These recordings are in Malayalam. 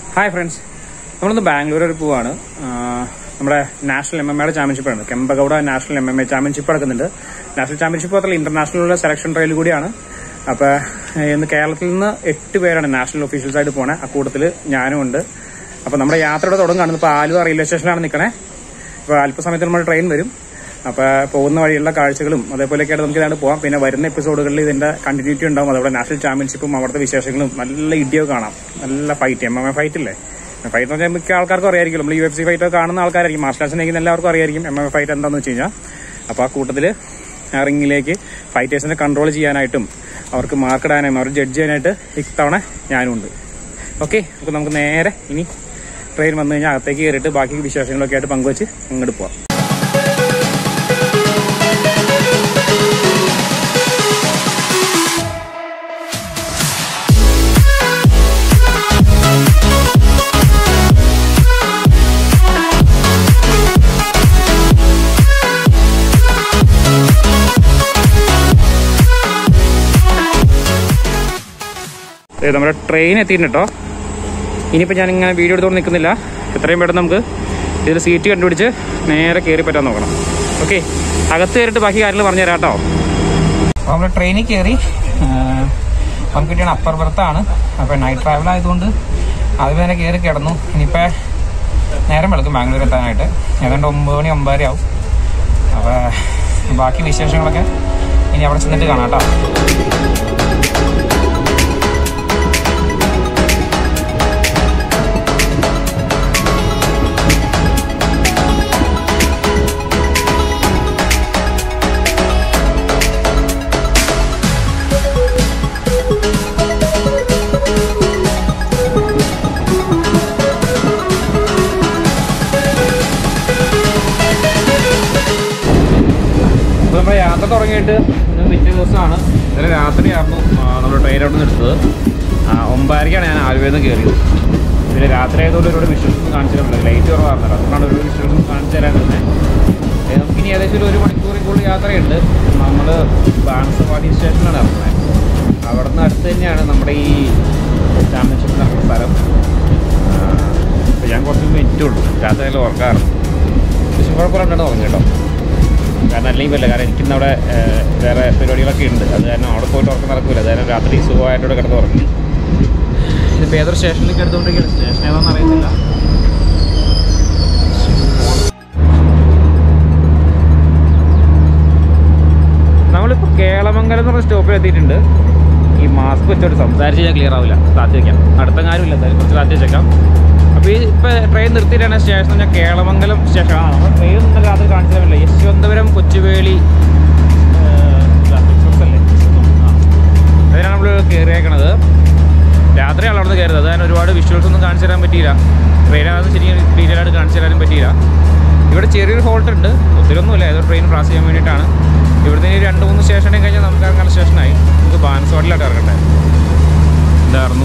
ഹായ് ഫ്രണ്ട്സ് നമ്മളിന്ന് ബാംഗ്ലൂർ വരെ പോവാണ് ആ, നമ്മുടെ നാഷണൽ എം എം എയുടെ ചാമ്പ്യൻഷിപ്പാണ് Kempegowda national M M A championship നടക്കുന്നുണ്ട് നാഷണൽ ചാമ്പ്യൻഷിപ്പ് മാത്രമല്ല ഇന്റർനാഷണൽ സെലക്ഷൻ ട്രയൽ കൂടിയാണ് അപ്പൊ ഏ, ഇന്ന് കേരളത്തിൽ നിന്ന് എട്ട് പേരാണ് നാഷണൽ ഒഫീഷ്യൽസ് ആയിട്ട് പോണേ അക്കൂട്ടത്തിൽ ഞാനും ഉണ്ട് അപ്പൊ നമ്മുടെ യാത്രയുടെ തുടങ്ങുകയാണ് ഇപ്പൊ ആലുവ റെയിൽവേ സ്റ്റേഷനിലാണ് നിൽക്കണേ ഇപ്പൊ അല്പസമയത്ത് നമ്മുടെ ട്രെയിൻ വരും അപ്പൊ പോകുന്ന വഴിയുള്ള കാഴ്ചകളും അതേപോലെയൊക്കെ ആയിട്ട് നമുക്ക് ഇതാണ് പോവാം പിന്നെ വരുന്ന എപ്പിസോഡുകളിൽ ഇതിന്റെ കണ്ടിന്യൂറ്റി ഉണ്ടാവും അതോടെ നാഷണൽ ചാമ്പ്യൻഷിപ്പും അവിടുത്തെ വിശേഷങ്ങളും നല്ല ഇടിയൊക്കെ കാണാം നല്ല fight M M A fight ഇല്ലേ ഫൈറ്റ് എന്ന് പറഞ്ഞാൽ മിക്ക ആൾക്കാർക്കും അറിയായിരിക്കും നമ്മൾ യു എഫ് സി ഫൈറ്റ് ഒക്കെ കാണുന്ന ആൾക്കാരായിരിക്കും മാർഷൽ ആർട്സ് നയിക്കുന്ന എല്ലാവർക്കും അറിയായിരിക്കും എം എം എ ഫൈറ്റ് എന്താണെന്ന് വെച്ച് കഴിഞ്ഞാൽ അപ്പോൾ ആ കൂട്ടത്തിൽ റിങ്ങിലേക്ക് ഫൈറ്റേഴ്സിനെ കൺട്രോൾ ചെയ്യാനായിട്ടും അവർക്ക് മാർക്ക് ഇടാനും അവർ ജഡ്ജ് ചെയ്യാനായിട്ട് ഇത്തവണ ഞാനും ഉണ്ട് ഓക്കെ അപ്പോൾ നമുക്ക് നേരെ ഇനി ട്രെയിൻ വന്നു കഴിഞ്ഞാൽ അകത്തേക്ക് കയറിയിട്ട് ബാക്കി വിശേഷങ്ങളൊക്കെ ആയിട്ട് പങ്കുവച്ച് അങ്ങോട്ട് പോവാം ദേ നമ്മുടെ ട്രെയിൻ എത്തിയിട്ടുണ്ട് കേട്ടോ ഇനിയിപ്പോൾ ഞാൻ ഇങ്ങനെ വീഡിയോ എടുത്തോണ്ട് നിൽക്കുന്നില്ല എത്രയും പെട്ടെന്ന് നമുക്ക് ഇതിൽ സീറ്റ് കണ്ടുപിടിച്ച് നേരെ കയറി പറ്റാൻ നോക്കണം ഓക്കെ അകത്ത് കയറിയിട്ട് ബാക്കി കാര്യങ്ങൾ പറഞ്ഞു തരാം കേട്ടോ അപ്പോൾ നമ്മൾ ട്രെയിനിൽ കയറി നമുക്ക് കിട്ടിയാണ് അപ്പർ ബർത്താണ് അപ്പോൾ നൈറ്റ് ട്രാവൽ ആയതുകൊണ്ട് ആദ്യം തന്നെ കയറി കിടന്നു ഇനിയിപ്പോൾ നേരം വെളുക്കും ബാംഗ്ലൂർ എത്താനായിട്ട് ഏതാണ്ട് ഒമ്പത് മണി ഒമ്പതര ആവും അപ്പോൾ ബാക്കി വിശേഷങ്ങളൊക്കെ ഇനി അവിടെ ചെന്നിട്ട് കാണാം കേട്ടോ അപ്പോൾ നമ്മുടെ യാത്ര തുടങ്ങിയിട്ട് ഇന്ന് പിറ്റേ ദിവസമാണ് ഇന്നലെ രാത്രിയായിരുന്നു നമ്മൾ ട്രെയിൻ അവിടെ നിന്ന് എടുത്തത് ആ, ഒമ്പതരയ്ക്കാണ് ഞാൻ ആലുവയിൽ നിന്ന് കയറിയത് പിന്നെ രാത്രി ആയതുകൊണ്ട് ഒരുപാട് വിഷ്വൽസ് കാണിച്ചു തരാൻ ലൈറ്റ് കുറവായിരുന്നല്ലോ അതുകൊണ്ടാണ് ഒരു വിഷ്വൽസ് കാണിച്ചു തരാൻ തന്നെ നമുക്കിനി ഏകദേശം ഒരു ഒരു മണിക്കൂറിൽ കൂടുതൽ യാത്രയുണ്ട് നമ്മൾ ബാണസവാടി സ്റ്റേഷനിലാണ് ഇറങ്ങുന്നത് അവിടെ നിന്ന് അടുത്ത് തന്നെയാണ് നമ്മുടെ ഈ ചാമ്പ്യൻഷിപ്പ് നടക്കുന്ന സ്ഥലം അപ്പോൾ ഞാൻ കുറച്ച് മിനിറ്റേ ഉള്ളൂ രാത്രിയിൽ ഉറക്കാറുണ്ട് പക്ഷേ കുഴപ്പമില്ലാണ്ടാണ് ഉറങ്ങി കേട്ടോ കാരണം അല്ലെങ്കിൽ പറ്റില്ല കാരണം എനിക്കിന്ന് അവിടെ ഏഹ്, വേറെ പരിപാടികളൊക്കെ ഉണ്ട് അത് കാരണം അവിടെ പോയിട്ട് ഉറക്കം നടക്കില്ല അത് കാരണം രാത്രി സുഖമായിട്ട് ഇവിടെ കിടന്ന് ഉറങ്ങി ഇതിപ്പോൾ ഏതൊരു സ്റ്റേഷനിലേക്ക് എടുത്തുകൊണ്ടിരിക്കുകയാണ് സ്റ്റേഷൻ ഏതാണെന്ന് അറിയത്തില്ല നമ്മളിപ്പോൾ കേളമംഗലം എന്ന് പറഞ്ഞ സ്റ്റോപ്പിൽ എത്തിയിട്ടുണ്ട് ഈ മാസ്ക് വെച്ചോട്ട് സംസാരിച്ച് ഞാൻ ക്ലിയർ ആവില്ല താത്തി വയ്ക്കാം അടുത്ത കാര്യമില്ല എന്തായാലും കുറച്ച് താത്തി വെച്ചേക്കാം അപ്പോൾ ഈ ഇപ്പോൾ ട്രെയിൻ നിർത്തിയിട്ടാണ് സ്റ്റേഷൻ ഞാൻ കേളമംഗലം സ്റ്റേഷനാണ് നമ്മൾ ട്രെയിൻ ഒന്നും രാത്രി കാണിച്ചു തരില്ല യശ്വന്തപുരം കൊച്ചുവേളി ഏഹ്, ഇതാ, express അല്ലേ ആ. അതിനാണ് നമ്മൾ കയറിയേക്കണത് രാത്രിയാണ് അവിടെ നിന്ന് കയറിയത് അത് കാരണം ഒരുപാട് വിഷ്വൽസ് ഒന്നും കാണിച്ചു തരാൻ പറ്റിയില്ല ട്രെയിനകത്ത് ശരിക്കും ഡീറ്റെയിൽ ആയിട്ട് കാണിച്ചു തരാനും പറ്റിയില്ല ഇവിടെ ചെറിയൊരു ഹോൾട്ട് ഉണ്ട് ഒത്തിരി ഒന്നുമില്ല ഏതോ ട്രെയിൻ ക്രാസ് ചെയ്യാൻ വേണ്ടിയിട്ടാണ് ഇവിടുന്ന് ഇനി രണ്ട് മൂന്ന് സ്റ്റേഷൻ കഴിഞ്ഞാൽ നമുക്ക് ഇറങ്ങുന്ന സ്റ്റേഷനായി നമുക്ക് ബാൻസ്വാഡിലായിട്ട് ഇറങ്ങട്ടെ ഇതായിരുന്നു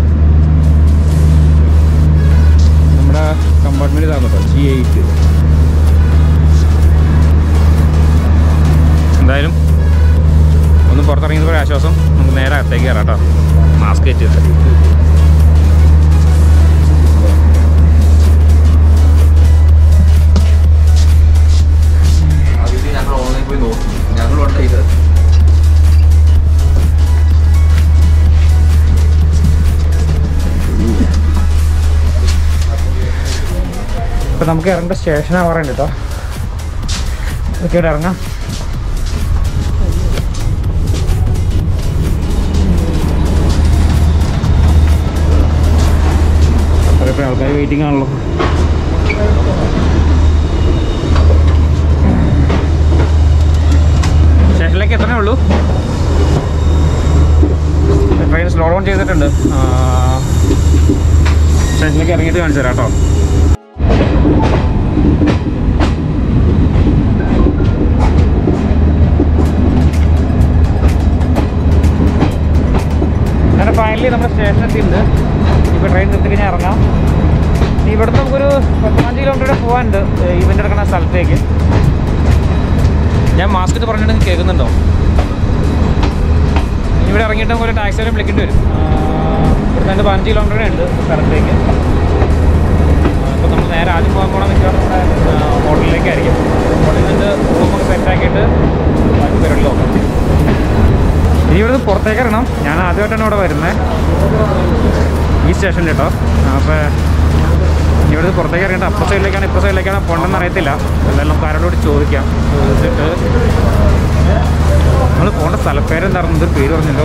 നമ്മുടെ കമ്പാർട്ട്മെൻറ്റ് ഇതായിരുന്നു കേട്ടോ ജി എയ്റ്റ് എന്തായാലും ഒന്ന് പുറത്തിറങ്ങിയപ്പോൾ ഒരു ആശ്വാസം നമുക്ക് നേരെ അകത്തേക്ക് കയറാം കേട്ടോ മാസ്ക് ഏറ്റ് ആ വീഡിയോ ഞങ്ങൾ ഓൺലൈനിൽ പോയി നോക്കി ഞങ്ങളുണ്ട് ഇത് ഇപ്പം നമുക്ക് ഇറങ്ങേണ്ട സ്റ്റേഷനാണ് പറയുന്നത് കേട്ടോ നമുക്ക് ഇവിടെ ഇറങ്ങാം അത്രയും ആൾക്കാർ വെയിറ്റിംഗ് ആണല്ലോ സ്റ്റേഷനിലേക്ക് എത്തണേ ഉള്ളൂ ട്രെയിൻ സ്ലോ ഡൗൺ ചെയ്തിട്ടുണ്ട് ആ, സ്റ്റേഷനിലേക്ക് ഇറങ്ങിയിട്ട് കാണിച്ചു തരാം കേട്ടോ അങ്ങനെ ഫൈനലി നമ്മുടെ സ്റ്റേഷൻ എത്തിയിട്ടുണ്ട് ഇപ്പോൾ ട്രെയിൻ നിർത്തി കഴിഞ്ഞാൽ ഇറങ്ങാം ഇനി ഇവിടുന്ന് നമുക്കൊരു പതിനഞ്ച് കിലോമീറ്റർ പോകാനുണ്ട് ഇവൻ്റ് എടുക്കുന്ന സ്ഥലത്തേക്ക് ഞാൻ മാസ്ക് ഇട്ട് പറഞ്ഞിട്ട് കേൾക്കുന്നുണ്ടോ ഇവിടെ ഇറങ്ങിയിട്ട് നമുക്ക് ഒരു ടാക്സി വരെ വിളിക്കേണ്ടി വരും ആ, ഇവിടുന്ന് രണ്ട് പതിനഞ്ച് കിലോമീറ്റർ ഉണ്ട് സ്ഥലത്തേക്ക് ആദ്യമായിട്ടാണ് ഇവിടെ വരുന്നത് ഈ സ്റ്റേഷനിൽ കേട്ടോ അപ്പോൾ ഇവിടുന്ന് പുറത്തേക്ക് ഇറങ്ങിയിട്ട് അപ്പുറ സൈഡിലേക്കാണ് ഇപ്പുറ സൈഡിലേക്കാണ് പോകണമെന്ന് അറിയത്തില്ല എന്തായാലും നമുക്ക് ആരോട് ചോദിക്കാം ചോദിച്ചിട്ട് നമ്മൾ പോകേണ്ട സ്ഥലപ്പേരെന്തായിരുന്നു ഇതൊരു പേര് പറഞ്ഞല്ലോ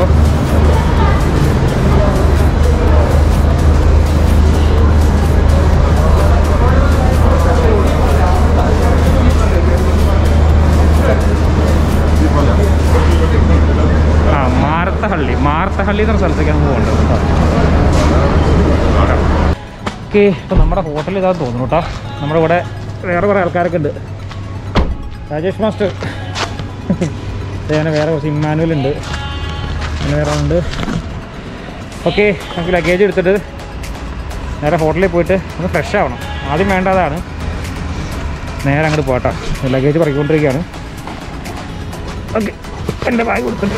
ആ മാർത്തഹള്ളി മാർത്തഹള്ളി എന്ന് പറഞ്ഞ സ്ഥലത്തേക്കാണ് പോകേണ്ടത് കേട്ടോ ഓക്കെ ഇപ്പോൾ നമ്മുടെ ഹോട്ടൽ ഇതാന്ന് തോന്നുന്നു കേട്ടോ നമ്മുടെ ഇവിടെ വേറെ കുറേ ആൾക്കാരൊക്കെ ഉണ്ട് രാജേഷ് മാസ്റ്റർ അങ്ങനെ വേറെ കുറച്ച് ഇമ്മാനുവൽ ഉണ്ട് അങ്ങനെ വേറെ ഉണ്ട് ഓക്കെ നമുക്ക് ലഗേജ് എടുത്തിട്ട് നേരെ ഹോട്ടലിൽ പോയിട്ട് ഒന്ന് ഫ്രഷ് ആവണം ആദ്യം വേണ്ടതാണ് നേരെ അങ്ങോട്ട് പോകട്ടോ ലഗേജ് പറക്കൊണ്ടിരിക്കുകയാണ് ഓക്കെ എൻ്റെ ബാഗ് കൊടുത്തിട്ട്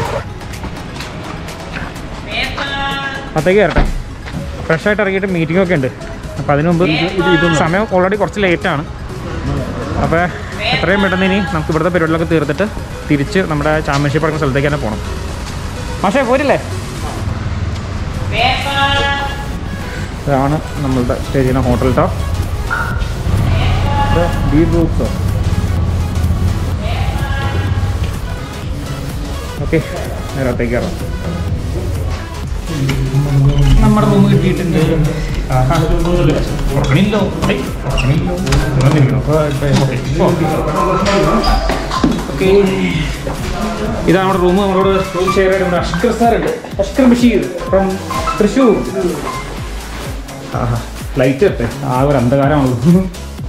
അത്തേക്ക് കയറട്ടെ ഫ്രഷ് ആയിട്ട് ഇറങ്ങിയിട്ട് മീറ്റിംഗ് ഒക്കെ ഉണ്ട് അപ്പോൾ അതിന് മുമ്പ് സമയം ഓൾറെഡി കുറച്ച് ലേറ്റാണ് അപ്പോൾ എത്രയും പെട്ടെന്ന് ഇനി നമുക്ക് ഇവിടുത്തെ പരിപാടികളൊക്കെ തീർത്തിട്ട് തിരിച്ച് നമ്മുടെ ചാമ്പ്യൻഷിപ്പ് നടക്കുന്ന സ്ഥലത്തേക്ക് തന്നെ പോകണം പക്ഷേ പോരില്ലേ ഇതാണ് നമ്മളുടെ സ്റ്റേ ചെയ്യുന്ന ഹോട്ടൽ കേട്ടോ ബീ റൂപ്സോ ഓക്കെ നേരത്തേക്ക് കയറാം നമ്മുടെ റൂം കിട്ടിയിട്ടുണ്ട് ആഹാ. ഉറങ്ങണില്ലോ. ഏയ്, ഉറങ്ങണില്ലോ. ഉണർന്നിരിക്കണോ? ഓക്കേ. ഇതാണ് നമ്മുടെ റൂം നമ്മളോട് റൂം ഷെയർ ചെയ്തിട്ടുണ്ട് അഷ്കർ സാർ ഉണ്ട് അഷ്കർ ബഷീർ ഫ്രം തൃശ്ശൂർ ആഹാ ലൈറ്റ് ഇട്ടെ ആ ഒരു അന്ധകാരമാണല്ലോ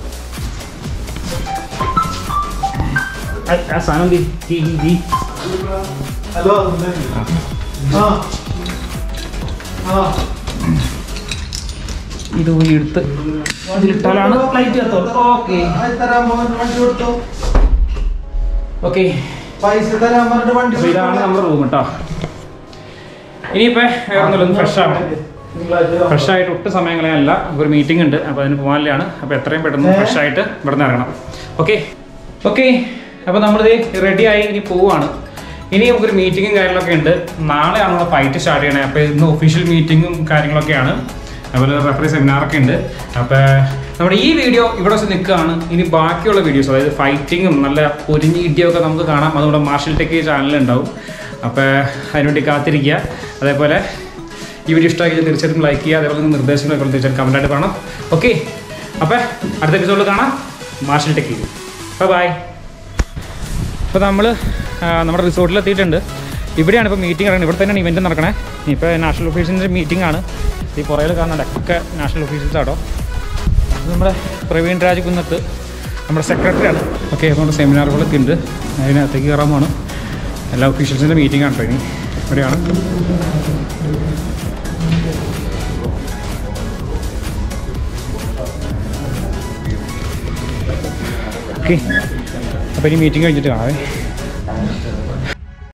ആ- ആ സാധനം എന്തി? ഈ ഈ- ഈ ഹലോ ആ ആ ഇത് ഊരി എടുത്ത് അതിലിട്ടാലാണ് ലൈറ്റ് കത്തുള്ളൂ ഓക്കെ അത് തരാൻ പറഞ്ഞിട്ട് വണ്ടി കൊടുത്തു ഓക്കെ പൈസ തരാൻ പറഞ്ഞിട്ട് വണ്ടി അപ്പോൾ ഇതാണ് നമ്മുടെ റൂം കേട്ടോ ഇനിയിപ്പോൾ വേറെ ഒന്നുമില്ല ഫ്രഷ് ആവണം ഫ്രഷ് ആയിട്ട് ഒട്ടും സമയം കളയാനല്ല ഒരു മീറ്റിംഗ് ഉണ്ട് അപ്പോൾ അതിന് പോകാനില്ലാണ് അപ്പോൾ എത്രയും പെട്ടെന്ന് ഫ്രഷ് ആയിട്ട് ഇവിടെ നിന്ന് ഇറങ്ങണം ഓക്കെ ഓക്കെ അപ്പോൾ നമ്മളിത് റെഡിയായി ഇനി പോവുകയാണ് ഇനി നമുക്കൊരു മീറ്റിങ്ങും കാര്യങ്ങളൊക്കെ ഉണ്ട് നാളെയാണ് നമ്മൾ ഫൈറ്റ് സ്റ്റാർട്ട് ചെയ്യണത് അപ്പോൾ ഇന്ന് ഒഫീഷ്യൽ മീറ്റിങ്ങും കാര്യങ്ങളൊക്കെയാണ് അതുപോലെ റെഫറി സെമിനാറൊക്കെ ഉണ്ട് അപ്പോൾ നമ്മുടെ ഈ വീഡിയോ ഇവിടെ വെച്ച് നിൽക്കുകയാണ് ഇനി ബാക്കിയുള്ള വീഡിയോസ് അതായത് ഫൈറ്റിങ്ങും നല്ല പൊരിഞ്ഞ് ഇടിയൊക്കെ നമുക്ക് കാണാം അത് നമ്മുടെ മാർഷൽ ടെക് ചാനലുണ്ടാവും അപ്പോൾ അതിനുവേണ്ടി കാത്തിരിക്കുക അതേപോലെ ഈ വീഡിയോ ഇഷ്ടമായി തീർച്ചയായിട്ടും ലൈക്ക് ചെയ്യുക അതേപോലെ തന്നെ നിർദ്ദേശങ്ങളൊക്കെ തീർച്ചയായിട്ടും കമൻറ്റായിട്ട് പറയണം ഓക്കെ അപ്പോൾ അടുത്ത എപ്പിസോഡിൽ കാണാം മാർഷൽ ടെക് ബൈ ബൈ ഇപ്പോൾ നമ്മൾ നമ്മുടെ റിസോർട്ടിൽ എത്തിയിട്ടുണ്ട് ഇവിടെയാണ് ഇപ്പോൾ മീറ്റിംഗ് നടക്കുന്നത് ഇവിടെ തന്നെയാണ് ഇവൻറ്റ് നടക്കണേ ഇപ്പോൾ നാഷണൽ ഓഫീസിൻ്റെ മീറ്റിംഗ് ആണ് ഈ പുറകിൽ കാണുന്നുണ്ട് ഒക്കെ നാഷണൽ ഓഫീസേഴ്സ് ആട്ടോ ഇത് നമ്മുടെ പ്രവീൺ രാജ് കുന്നത്ത് നമ്മുടെ സെക്രട്ടറിയാണ് ഓക്കെ അപ്പോൾ നമ്മുടെ സെമിനാറുകളൊക്കെ ഉണ്ട് അതിനകത്തേക്ക് കയറാൻ പോകണം എല്ലാ ഒഫീഷ്യൽസിൻ്റെ മീറ്റിംഗ് ആണ് കേട്ടോ ഇനി ഇവിടെയാണ് ഓക്കെ അപ്പോൾ ഇനി മീറ്റിംഗ് കഴിഞ്ഞിട്ട് കാണാവേ